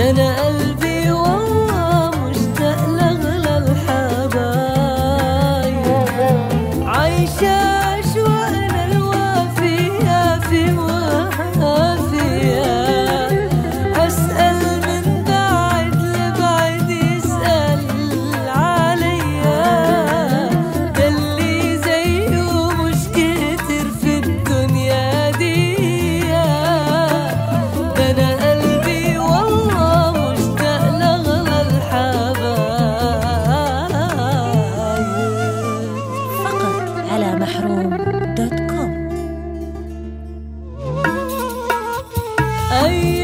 ده انا قلبي والله مشتاق لاغلى الحبايب عايشة أشواقنا الوافية في وافية أسأل من بعد لبعد يسأل عليا ده اللي زيه مش كتير في الدنيا دي ده أنا قلبي والله مشتاق لأغلى الحبايب فقط على محروم دوت كوم أي